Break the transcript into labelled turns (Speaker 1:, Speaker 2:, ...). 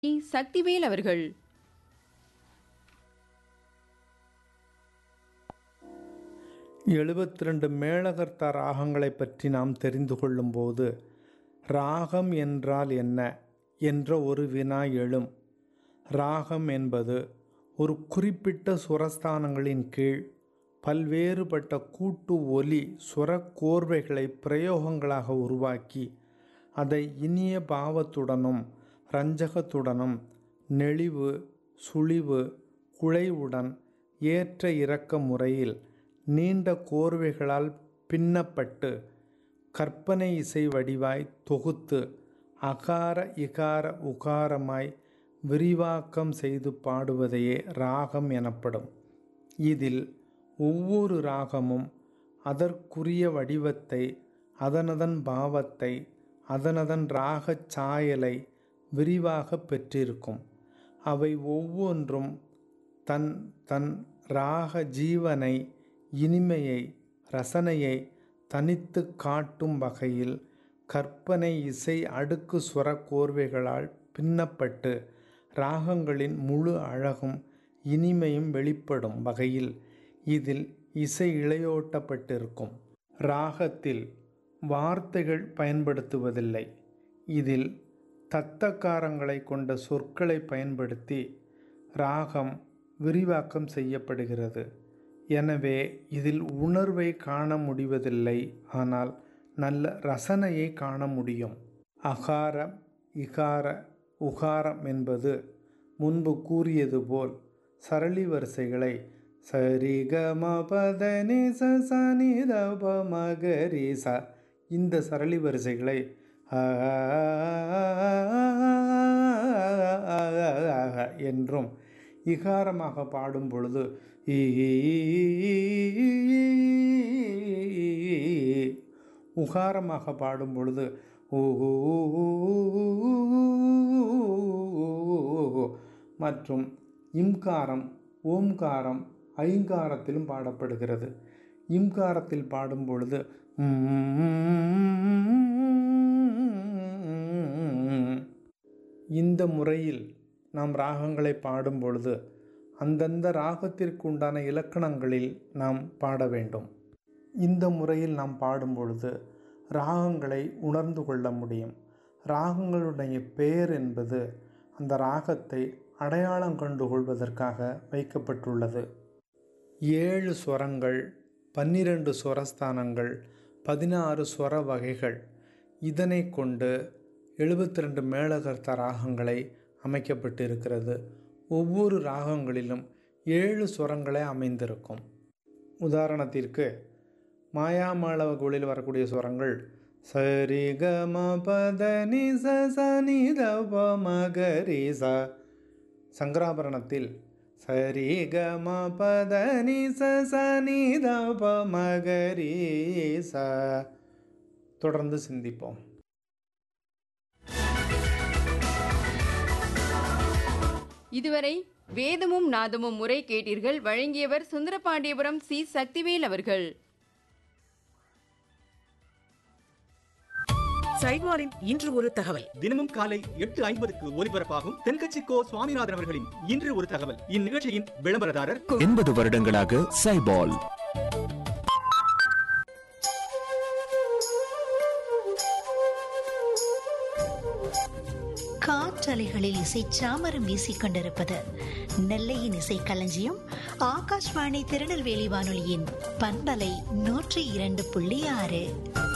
Speaker 1: சக்திவேல் அவர்கள்
Speaker 2: எழுபத்தி ரெண்டு மேளகர்த்தா ராகங்களைப் பற்றி நாம் தெரிந்து கொள்ளும்போது ராகம் என்றால் என்ன என்ற ஒரு வினா எழும் ராகம் என்பது ஒரு குறிப்பிட்ட சுரஸ்தானங்களின் கீழ் பல்வேறுபட்ட கூட்டு ஒலி சுரக்கோர்வைகளை பிரயோகங்களாக உருவாக்கி அதை இனிய பாவத்துடனும் ரஞ்சகத்துடனும் நெளிவு சுழிவு குழைவுடன் ஏற்ற இறக்க முறையில் நீண்ட கோர்வைகளால் பின்னப்பட்டு கற்பனை இசை வடிவாய் தொகுத்து அகார இகார உகாரமாய் விரிவாக்கம் செய்து பாடுவதையே ராகம் எனப்படும் இதில் ஒவ்வொரு ராகமும் அதற்குரிய வடிவத்தை அதனதன் பாவத்தை அதனதன் ராகச் சாயலை விரிவாக பெற்றிருக்கும் அவை ஒவ்வொன்றும் தன் தன் ராக ஜீவனை இனிமையை ரசனையை தனித்து காட்டும் வகையில் கற்பனை இசை அடுக்கு சுர கோர்வைகளால் பின்னப்பட்டு ராகங்களின் முழு அழகும் இனிமையும் வெளிப்படும் வகையில் இதில் இசை இழையோட்டப்பட்டிருக்கும் ராகத்தில் வார்த்தைகள் பயன்படுத்துவதில்லை இதில் தத்தக்காரங்களை கொண்ட சொற்களை பயன்படுத்தி ராகம் விரிவாக்கம் செய்யப்படுகிறது எனவே இதில் உணர்வை காண முடிவதில்லை ஆனால் நல்ல ரசனையை காண முடியும் அகாரம் இகார உகாரம் என்பது முன்பு கூறியது போல் சரளி வரிசைகளை சரி கம பதனி சனி தப மகரி ச இந்த சரளி வரிசைகளை என்றும் இகாரமாக பாடும் பொழுது உகாரமாக பாடும் பொழுது மற்றும் இம்காரம் ஓம்காரம் ஐங்காரத்திலும் பாடப்படுகிறது இம்காரத்தில் பாடும் பொழுது இந்த முறையில் நாம் ராகங்களை பாடும் பொழுது அந்தந்த ராகத்திற்கு உண்டான இலக்கணங்களில் நாம் பாட வேண்டும் இந்த முறையில் நாம் பாடும் பொழுது ராகங்களை உணர்ந்து கொள்ள முடியும் ராகங்களுடைய பெயர் என்பது அந்த ராகத்தை அடையாளம் கண்டு கொள்வதற்காக வைக்கப்பட்டுள்ளது ஏழு ஸ்வரங்கள் பன்னிரண்டு ஸ்வரஸ்தானங்கள் பதினாறு ஸ்வர வகைகள் இதனை கொண்டு எழுபத்தி ரெண்டு மேளகர்த்த ராகங்களை அமைக்கப்பட்டிருக்கிறது ஒவ்வொரு ராகங்களிலும் ஏழு ஸ்வரங்களே அமைந்திருக்கும் உதாரணத்திற்கு மாயாமாளவகுளில் வரக்கூடிய ஸ்வரங்கள் சரி கம பதனி சனி தப மகரி ச சங்கராபரணத்தில் சரி கம பதனி சனி தப மகரி ச தொடர்ந்து சிந்திப்போம்
Speaker 1: இதுவரை வேதமும் நாதமும் முறை கேட்டீர்கள் வழங்கியவர் சுந்தரபாண்டியபுரம் சி சக்திவேல் அவர்கள்
Speaker 3: சைவாரின் இன்று ஒரு தகவல்
Speaker 4: தினமும் காலை எட்டு ஐம்பதுக்கு ஒலிபரப்பாகும் தென்கட்சி கோ சுவாமிநாதன் அவர்களின் இன்று ஒரு தகவல் இந்நிகழ்ச்சியின் விளம்பரதாரர்
Speaker 5: எண்பது வருடங்களாக சைபால்
Speaker 6: காற்றலைகளில் இசை சாமரம் வீசிக் கொண்டிருப்பது நெல்லையின் இசை களஞ்சியம் ஆகாஷ்வாணி திருநெல்வேலி வானொலியின் பண்பலை நூற்றி இரண்டு புள்ளி ஆறு